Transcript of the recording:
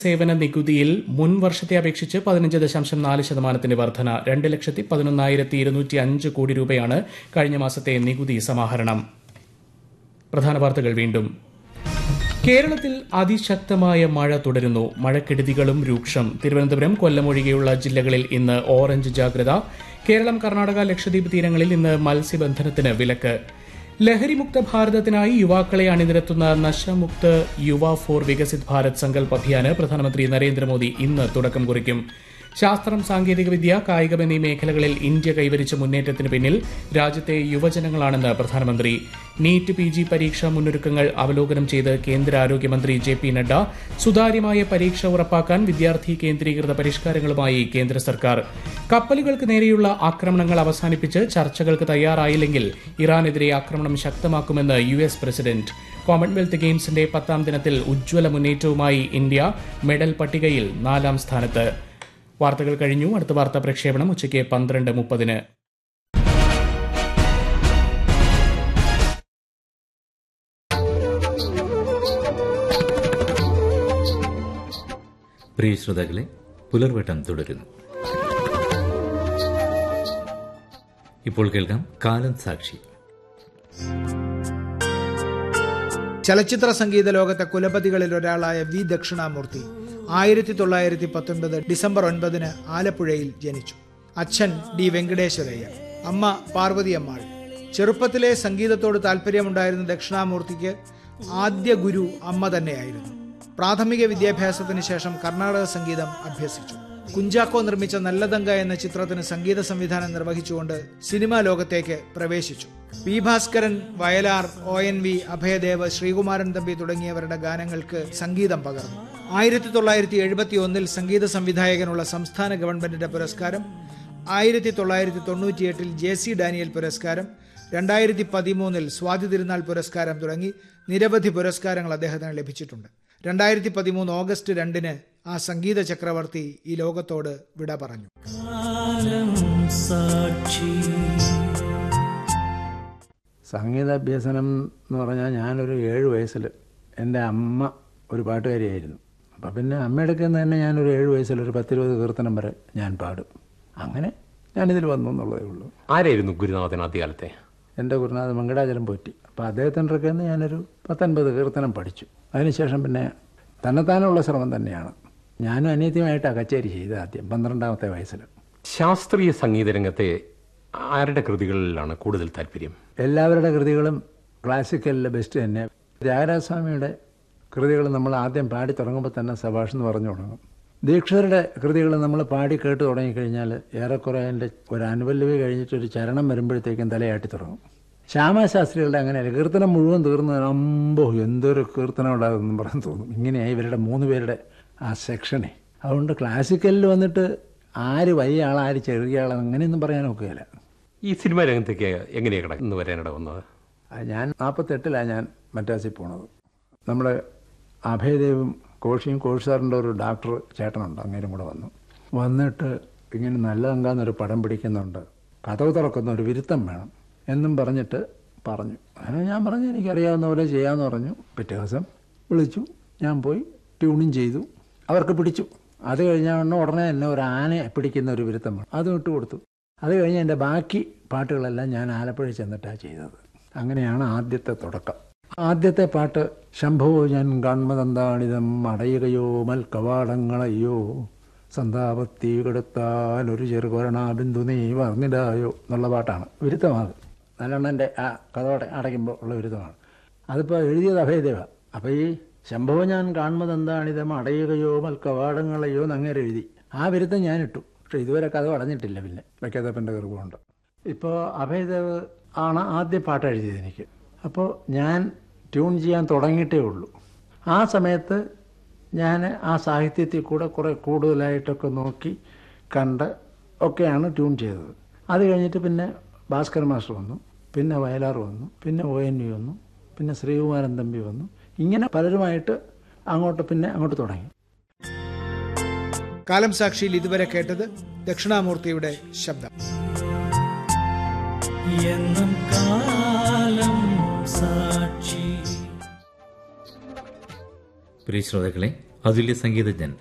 സേവന നികുതിയിൽ മുൻ വർഷത്തെ അപേക്ഷിച്ച് പതിനഞ്ച് ദശാംശം നാല് ശതമാനത്തിന്റെ വർധന രണ്ട് ലക്ഷത്തി പതിനൊന്നായിരത്തി ഇരുന്നൂറ്റി അഞ്ച് കോടി രൂപയാണ് കഴിഞ്ഞ മാസത്തെ നികുതി സമാഹരണം പ്രധാന വാർത്തകൾ വീണ്ടും കേരളത്തിൽ അതിശക്തമായ മഴ തുടരുന്നു മഴക്കെടുതികളും രൂക്ഷം തിരുവനന്തപുരം കൊല്ലം ഒഴികെയുള്ള ജില്ലകളിൽ ഇന്ന് ഓറഞ്ച് ജാഗ്രത കേരളം കർണാടക ലക്ഷദ്വീപ് തീരങ്ങളിൽ ഇന്ന് മത്സ്യബന്ധനത്തിന് വിലക്ക് ലഹരിമുക്ത ഭാരതത്തിനായി യുവാക്കളെ അണിനിരത്തുന്ന നശമുക്ത് യുവ ഫോർ വികസിത് ഭാരത് സങ്കൽപ് അഭിയാന് പ്രധാനമന്ത്രി നരേന്ദ്രമോദി ഇന്ന് തുടക്കം കുറിക്കും ശാസ്ത്രം സാങ്കേതികവിദ്യ കായികം എന്നീ മേഖലകളിൽ ഇന്ത്യ കൈവരിച്ച മുന്നേറ്റത്തിന് പിന്നിൽ രാജ്യത്തെ യുവജനങ്ങളാണെന്ന് പ്രധാനമന്ത്രി നീറ്റ് പി ജി പരീക്ഷാ മുന്നൊരുക്കങ്ങൾ അവലോകനം ചെയ്ത് കേന്ദ്ര ആരോഗ്യമന്ത്രി ജെ പി നഡ്ഡ സുതാര്യമായ പരീക്ഷ ഉറപ്പാക്കാൻ വിദ്യാർത്ഥി കേന്ദ്രീകൃത പരിഷ്കാരങ്ങളുമായി കേന്ദ്ര സർക്കാർ കപ്പലുകൾക്ക് നേരെയുള്ള ആക്രമണങ്ങൾ അവസാനിപ്പിച്ച് ചർച്ചകൾക്ക് തയ്യാറായില്ലെങ്കിൽ ഇറാനെതിരെ ആക്രമണം ശക്തമാക്കുമെന്ന് യു എസ് പ്രസിഡന്റ് കോമൺവെൽത്ത് ഗെയിംസിന്റെ പത്താം ദിനത്തിൽ ഉജ്ജ്വല മുന്നേറ്റവുമായി ഇന്ത്യ മെഡൽ പട്ടികയിൽ നാലാം സ്ഥാനത്ത് വാർത്തകൾ കഴിഞ്ഞു അടുത്ത വാർത്താ പ്രക്ഷേപണം ഉച്ചയ്ക്ക് പന്ത്രണ്ട് മുപ്പതിന് പ്രിയ ശ്രോതാക്കളെ പുലർവട്ടം തുടരുന്നു ഇപ്പോൾ കേൾക്കാം കാലം സാക്ഷി ചലച്ചിത്ര സംഗീത ലോകത്തെ കുലപതികളിൽ ഒരാളായ വി ദക്ഷിണാമൂർത്തി ആയിരത്തി തൊള്ളായിരത്തി പത്തൊൻപത് ഡിസംബർ ഒൻപതിന് ആലപ്പുഴയിൽ ജനിച്ചു അച്ഛൻ ഡി വെങ്കടേശ്വരയ്യർ അമ്മ പാർവതി അമ്മാൾ ചെറുപ്പത്തിലെ സംഗീതത്തോട് താല്പര്യമുണ്ടായിരുന്ന ദക്ഷിണാമൂർത്തിക്ക് ആദ്യ ഗുരു അമ്മ തന്നെയായിരുന്നു പ്രാഥമിക വിദ്യാഭ്യാസത്തിന് ശേഷം കർണാടക സംഗീതം അഭ്യസിച്ചു കുഞ്ചാക്കോ നിർമ്മിച്ച നല്ലതങ്ക എന്ന ചിത്രത്തിന് സംഗീത സംവിധാനം നിർവഹിച്ചുകൊണ്ട് സിനിമാ ലോകത്തേക്ക് പ്രവേശിച്ചു P Bhaskaran Vayalar O N V Abhayadev Sreekumaran Thampi തുടങ്ങിയവരുടെ ഗാനങ്ങൾക്ക് സംഗീതം പകർന്നു ആയിരത്തി തൊള്ളായിരത്തി എഴുപത്തി ഒന്നിൽ സംഗീത സംവിധായകനുള്ള സംസ്ഥാന ഗവൺമെന്റിന്റെ പുരസ്കാരം ആയിരത്തി തൊള്ളായിരത്തി തൊണ്ണൂറ്റിയെട്ടിൽ ജെ സി ഡാനിയൽ പുരസ്കാരം രണ്ടായിരത്തി പതിമൂന്നിൽ സ്വാതി തിരുനാൾ പുരസ്കാരം തുടങ്ങി നിരവധി പുരസ്കാരങ്ങൾ അദ്ദേഹത്തിന് ലഭിച്ചിട്ടുണ്ട് രണ്ടായിരത്തി പതിമൂന്ന് ഓഗസ്റ്റ് രണ്ടിന് ആ സംഗീത ചക്രവർത്തി ഈ ലോകത്തോട് വിട പറഞ്ഞു സംഗീതാഭ്യസനം എന്ന് പറഞ്ഞാൽ ഞാനൊരു ഏഴ് വയസ്സിൽ എൻ്റെ അമ്മ ഒരു പാട്ടുകാരിയായിരുന്നു അപ്പം പിന്നെ അമ്മയുടെ നിന്ന് തന്നെ ഞാനൊരു ഏഴ് വയസ്സിൽ ഒരു പത്തിരുപത് കീർത്തനം വരെ ഞാൻ പാടും അങ്ങനെ ഞാനിതിൽ വന്നു എന്നുള്ളതേ ഉള്ളൂ ആരായിരുന്നു ഗുരുനാഥൻ ആദ്യകാലത്തെ എൻ്റെ ഗുരുനാഥ് മങ്കടാചലം പോറ്റി അപ്പോൾ അദ്ദേഹത്തിൻ്റെ അടുക്കൽ നിന്ന് ഞാനൊരു പത്തൊൻപത് കീർത്തനം പഠിച്ചു അതിനുശേഷം പിന്നെ തന്നെത്താനുള്ള ശ്രമം തന്നെയാണ് ഞാനും അനിയത്തിയുമായിട്ടാണ് കച്ചേരി ചെയ്തത് ആദ്യം പന്ത്രണ്ടാമത്തെ വയസ്സിൽ ശാസ്ത്രീയ സംഗീത രംഗത്തെ ആരുടെ കൃതികളിലാണ് കൂടുതൽ താല്പര്യം എല്ലാവരുടെ കൃതികളും ക്ലാസിക്കലിലെ ബെസ്റ്റ് തന്നെ ത്യാഗരാജസ്വാമിയുടെ കൃതികൾ നമ്മൾ ആദ്യം പാടി തുടങ്ങുമ്പോൾ തന്നെ സഭാഷ് എന്ന് പറഞ്ഞു തുടങ്ങും ദീക്ഷരുടെ കൃതികൾ നമ്മൾ പാടി കേട്ട് തുടങ്ങിക്കഴിഞ്ഞാൽ ഏറെക്കുറെ അതിൻ്റെ ഒരു അനുപല്ലവി കഴിഞ്ഞിട്ട് ഒരു ചരണം വരുമ്പോഴത്തേക്കും തലയാട്ടി തുടങ്ങും ശ്യാമശാസ്ത്രികളുടെ അങ്ങനെയല്ല കീർത്തനം മുഴുവൻ തീർന്ന് അമ്പോ എന്തൊരു കീർത്തനം ഉണ്ടാകുമെന്നും പറഞ്ഞു തോന്നും ഇങ്ങനെയായി ഇവരുടെ മൂന്ന് പേരുടെ ആ സെക്ഷനെ അതുകൊണ്ട് ക്ലാസിക്കലിൽ വന്നിട്ട് ആര് വലിയ ആൾ ആര് ചെറിയ ആൾ അങ്ങനെയൊന്നും പറയാൻ ഒക്കുകയില്ല ഈ സിനിമാ രംഗത്തേക്ക് എങ്ങനെയാണ് കടന്നു വരാനിട വന്നത് ആ ഞാൻ നാൽപ്പത്തെട്ടിലാണ് ഞാൻ മറ്റാസിൽ പോണത് നമ്മുടെ അഭയദേവും കോഷിയും കോഴി സാറിൻ്റെ ഒരു ഡോക്ടർ ചേട്ടനുണ്ട് അങ്ങേരും കൂടെ വന്നു വന്നിട്ട് ഇങ്ങനെ നല്ലതങ്കാന്നൊരു പടം പിടിക്കുന്നുണ്ട് കഥവ് തുറക്കുന്ന ഒരു വിരുത്തം വേണം എന്നും പറഞ്ഞിട്ട് പറഞ്ഞു അങ്ങനെ ഞാൻ പറഞ്ഞു എനിക്കറിയാവുന്ന പോലെ ചെയ്യാമെന്ന് പറഞ്ഞു പിറ്റേ ദിവസം വിളിച്ചു ഞാൻ പോയി ട്യൂണിങ് ചെയ്തു അവർക്ക് പിടിച്ചു അത് കഴിഞ്ഞാൽ ഉടനെ തന്നെ ഒരു ആനയെ പിടിക്കുന്ന ഒരു വിരുത്തം വേണം അതും ഇട്ട് കൊടുത്തു അത് കഴിഞ്ഞ് എൻ്റെ ബാക്കി പാട്ടുകളെല്ലാം ഞാൻ ആലപ്പുഴ ചെന്നിട്ടാണ് ചെയ്തത് അങ്ങനെയാണ് ആദ്യത്തെ തുടക്കം ആദ്യത്തെ പാട്ട് ശംഭോ ഞാൻ കാൺമതെന്താണിതം അടയുകയോ മൽക്കവാടങ്ങളയ്യോ സന്താപത്തി കെടുത്താൽ ഒരു ചെറുകൊരണാബിന്ദു നീ വർണ്ണിടായോ എന്നുള്ള പാട്ടാണ് വിരുദ്ധമാണ് നല്ലെണ്ണൻ്റെ ആ കഥ അടയ്ക്കുമ്പോൾ ഉള്ള വിരുദ്ധമാണ് അതിപ്പോൾ എഴുതിയത് അഭയദേവ അപ്പോൾ ഈ ശംഭവ ഞാൻ കാണുന്നതെന്താണിതം അടയുകയോ മൽക്കവാടങ്ങളയ്യോ എന്നങ്ങനെ എഴുതി ആ വിരുദ്ധം ഞാൻ ഇട്ടു പക്ഷെ ഇതുവരെ കഥ അടഞ്ഞിട്ടില്ല പിന്നെ വയ്ക്കാത്തപ്പൻ്റെ കറിവുണ്ട് ഇപ്പോൾ അഭയദേവ് ആണ് ആദ്യ പാട്ട് എഴുതിയത് എനിക്ക് അപ്പോൾ ഞാൻ ട്യൂൺ ചെയ്യാൻ തുടങ്ങിയിട്ടേ ഉള്ളൂ ആ സമയത്ത് ഞാൻ ആ സാഹിത്യത്തിൽ കൂടെ കുറേ കൂടുതലായിട്ടൊക്കെ നോക്കി കണ്ട് ഒക്കെയാണ് ട്യൂൺ ചെയ്തത് അത് കഴിഞ്ഞിട്ട് പിന്നെ ഭാസ്കർ മാസ്റ്റർ വന്നു പിന്നെ വയലാർ വന്നു പിന്നെ ഒ എൻ വി വന്നു പിന്നെ ശ്രീകുമാരൻ തമ്പി വന്നു ഇങ്ങനെ പലരുമായിട്ട് അങ്ങോട്ട് പിന്നെ അങ്ങോട്ട് തുടങ്ങി കാലം സാക്ഷിയിൽ ഇതുവരെ കേട്ടത് ദക്ഷിണാമൂർത്തിയുടെ ശബ്ദം എന്നും കാലം സാക്ഷി പ്രിയ ശ്രോതാക്കളെ അതുല്യ സംഗീതജ്ഞൻ